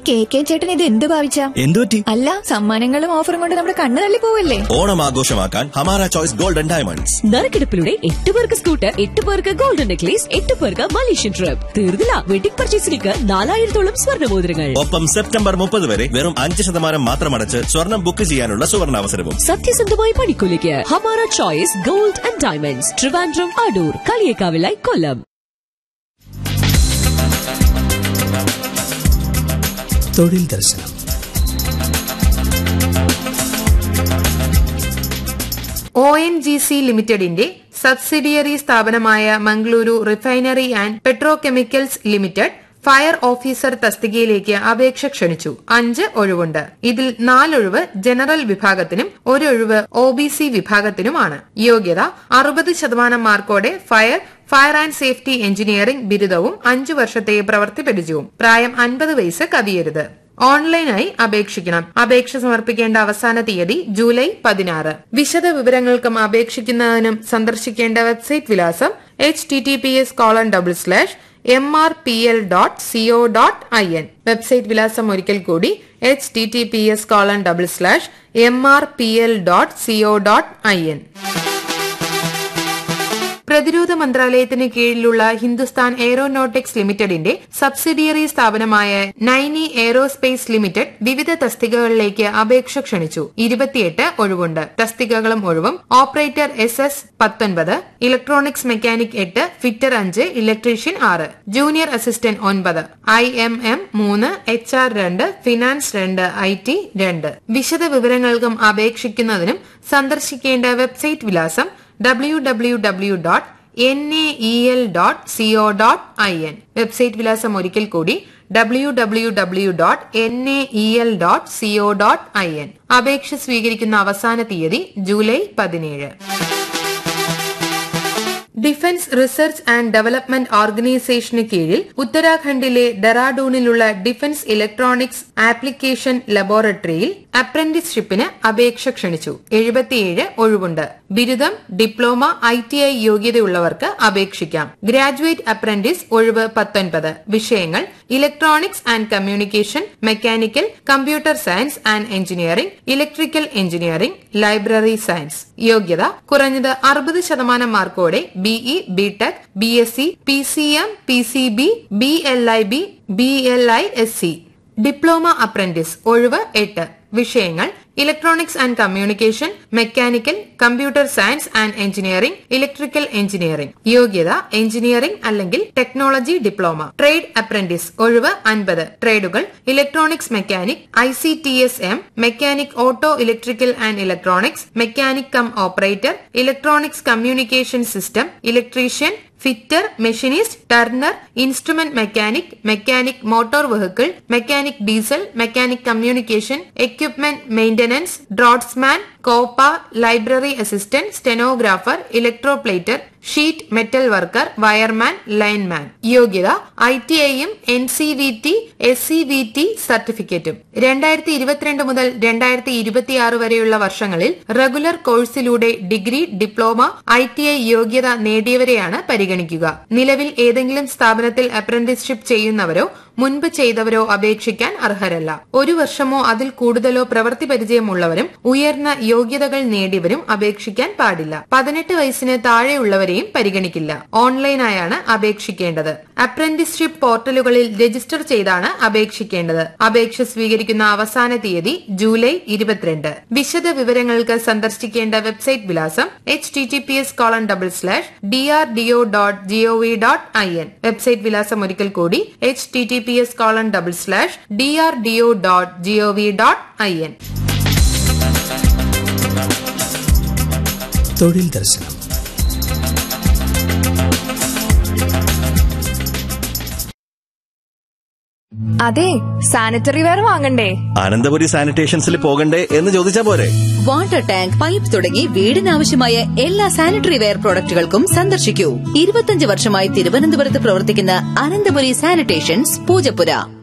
K K ചേട്ടൻ ഇത് എന്ത് ഭാവിച്ച എന്തുപറ്റി അല്ല സമ്മാനങ്ങളും ഓഫറും കൊണ്ട് നമ്മുടെ കണ്ണ് തള്ളി പോവല്ലേ ഓണം ആഘോഷമാക്കാൻ ഹമാര ചോയ്സ് ഗോൾഡൻ ഡയമണ്ട്സ് നറുക്കെടുപ്പിലൂടെ എട്ട് പേർക്ക് സ്കൂട്ടർ എട്ട് പേർക്ക് ഗോൾഡൻ നെക്ലേസ് എട്ട് പേർക്ക് മലേഷ്യൻ ട്രിപ്പ് തീർന്നില്ല വെഡിംഗ് പർച്ചേസിലേക്ക് നാലായിരത്തോളം സ്വർണ്ണമോതിരങ്ങൾ ഒപ്പം സെപ്റ്റംബർ മുപ്പത് വരെ വെറും അഞ്ച് ശതമാനം മാത്രം അടച്ച് സ്വർണം ബുക്ക് ചെയ്യാനുള്ള സുവർണാവസരവും സത്യസന്ധമായ പണിക്കൂലിക്ക് Hamara choice gold and diamonds Trivandrum Adoor കളിയേക്കാവിലായി കൊല്ലം തൊഴിൽ ദർശനം ഒ എൻ ജി സി ലിമിറ്റഡിന്റെ സബ്സിഡിയറി സ്ഥാപനമായ Mangaluru refinery and petrochemicals limited fire officer തസ്തികയിലേക്ക് അപേക്ഷ ക്ഷണിച്ചു അഞ്ച് ഒഴിവുണ്ട് ഇതിൽ നാലൊഴിവ് ജനറൽ വിഭാഗത്തിനും ഒരൊഴിവ് ഒ ബി സി വിഭാഗത്തിനുമാണ് യോഗ്യത അറുപത് ശതമാനം മാർക്കോടെ fire fire and safety engineering ബിരുദവും അഞ്ചു വർഷത്തെ പ്രവൃത്തി പരിചയവും പ്രായം അൻപത് വയസ്സ് കവിയരുത് ഓൺലൈനായി അപേക്ഷിക്കണം അപേക്ഷ സമർപ്പിക്കേണ്ട അവസാന തീയതി ജൂലൈ പതിനാറ് വിശദ വിവരങ്ങൾക്കും അപേക്ഷിക്കുന്നതിനും സന്ദർശിക്കേണ്ട വെബ്സൈറ്റ് വിലാസം H T T P S colon double slash M R P L dot C O dot I N website വിലാസം ഒരിക്കൽ കൂടി H T T P S colon double slash M R P L dot C O dot I N പ്രതിരോധ മന്ത്രാലയത്തിന് കീഴിലുള്ള Hindustan aeronautics ലിമിറ്റഡിന്റെ subsidiary സ്ഥാപനമായ Naini aerospace limited വിവിധ തസ്തികകളിലേക്ക് അപേക്ഷ ക്ഷണിച്ചു ഇരുപത്തിയെട്ട് ഒഴിവുണ്ട് തസ്തികകളും ഒഴിവും ഓപ്പറേറ്റർ എസ് എസ് പത്തൊൻപത് ഇലക്ട്രോണിക്സ് മെക്കാനിക് എട്ട് ഫിറ്റർ അഞ്ച് ഇലക്ട്രീഷ്യൻ ആറ് ജൂനിയർ അസിസ്റ്റന്റ് ഒൻപത് ഐ എം എം മൂന്ന് എച്ച് ആർ രണ്ട് ഫിനാൻസ് രണ്ട് ഐ ടി രണ്ട് വിശദ വിവരങ്ങൾക്കും അപേക്ഷിക്കുന്നതിനും സന്ദർശിക്കേണ്ട വെബ്സൈറ്റ് വിലാസം W W W dot N A E L dot C O dot I N website വിലാസം ഒരിക്കൽ കൂടി W W W dot N A E L dot C O dot I N അപേക്ഷ സ്വീകരിക്കുന്ന അവസാന തീയതി ജൂലൈ പതിനേഴ് ഡിഫൻസ് റിസർച്ച് ആൻഡ് ഡെവലപ്മെന്റ് ഓർഗനൈസേഷന് കീഴിൽ ഉത്തരാഖണ്ഡിലെ ഡെറാഡൂണിലുള്ള ഡിഫൻസ് ഇലക്ട്രോണിക്സ് ആപ്ലിക്കേഷൻ ലബോറട്ടറിയിൽ അപ്രന്റീസ്ഷിപ്പിന് അപേക്ഷ ക്ഷണിച്ചു എഴുപത്തിയേഴ് ഒഴിവുണ്ട് ബിരുദം ഡിപ്ലോമ ഐ ടി ഐ യോഗ്യതയുള്ളവർക്ക് അപേക്ഷിക്കാം ഗ്രാജുവേറ്റ് അപ്രന്റീസ് ഒഴിവ് പത്തൊൻപത് വിഷയങ്ങൾ electronics and communication mechanical computer science and engineering electrical engineering library science യോഗ്യത കുറഞ്ഞത് അറുപത് ശതമാനം മാർക്കോടെ B E B Tech B S C P C M P C B B L I B B L I S C diploma apprentice ഒഴിവ് എട്ട് വിഷയങ്ങൾ electronics and communication mechanical computer science and engineering electrical engineering യോഗ്യത engineering അല്ലെങ്കിൽ technology diploma trade apprentice ഒഴിവ് അൻപത് ട്രേഡുകൾ electronics mechanic I C T S M mechanic auto electrical and electronics mechanic cum operator electronics communication system electrician fitter machinist turner instrument mechanic mechanic motor vehicle mechanic diesel mechanic communication equipment maintenance draughtsman COPA library assistant stenographer electroplater sheet metal worker wireman lineman യോഗ്യത I T ഐയും N C V T S C V T സർട്ടിഫിക്കറ്റും രണ്ടായിരത്തി ഇരുപത്തിരണ്ട് മുതൽ രണ്ടായിരത്തി ഇരുപത്തിയാറ് വരെയുള്ള വർഷങ്ങളിൽ റെഗുലർ കോഴ്സിലൂടെ degree diploma I T I യോഗ്യത നേടിയവരെയാണ് പരിഗണിക്കുക നിലവിൽ ഏതെങ്കിലും സ്ഥാപനത്തിൽ അപ്രന്റീസ്ഷിപ്പ് ചെയ്യുന്നവരോ മുൻപ് ചെയ്തവരോ അപേക്ഷിക്കാൻ അർഹരല്ല ഒരു വർഷമോ അതിൽ കൂടുതലോ പ്രവൃത്തി പരിചയമുള്ളവരും ഉയർന്ന യോഗ്യതകൾ നേടിയവരും അപേക്ഷിക്കാൻ പാടില്ല പതിനെട്ട് വയസ്സിന് താഴെയുള്ളവരെയും പരിഗണിക്കില്ല ഓൺലൈനായാണ് അപേക്ഷിക്കേണ്ടത് അപ്രന്റീസ്ഷിപ്പ് പോർട്ടലുകളിൽ രജിസ്റ്റർ ചെയ്താണ് അപേക്ഷിക്കേണ്ടത് അപേക്ഷ സ്വീകരിക്കുന്ന അവസാന തീയതി ജൂലൈ ഇരുപത്തിരണ്ട് വിശദ വിവരങ്ങൾക്ക് സന്ദർശിക്കേണ്ട വെബ്സൈറ്റ് വിലാസം H T T P S colon double slash D R D O dot G O V dot I N website വിലാസം ഒരിക്കൽ കൂടി H T T P S colon double slash D R D O dot G O V dot I N തൊഴിൽ ദർശനം അതെ sanitary ware വാങ്ങണ്ടേ അനന്തപുരി സാനിറ്റേഷൻസിൽ പോകണ്ടേ എന്ന് ചോദിച്ചാ പോരെ വാട്ടർ ടാങ്ക് പൈപ്പ് തുടങ്ങി വീടിനാവശ്യമായ എല്ലാ സാനിറ്ററി വെയർ പ്രോഡക്റ്റുകൾക്കും സന്ദർശിക്കൂ ഇരുപത്തിയഞ്ച് വർഷമായി തിരുവനന്തപുരത്ത് പ്രവർത്തിക്കുന്ന അനന്തപുരി സാനിറ്റേഷൻസ് പൂജപ്പുര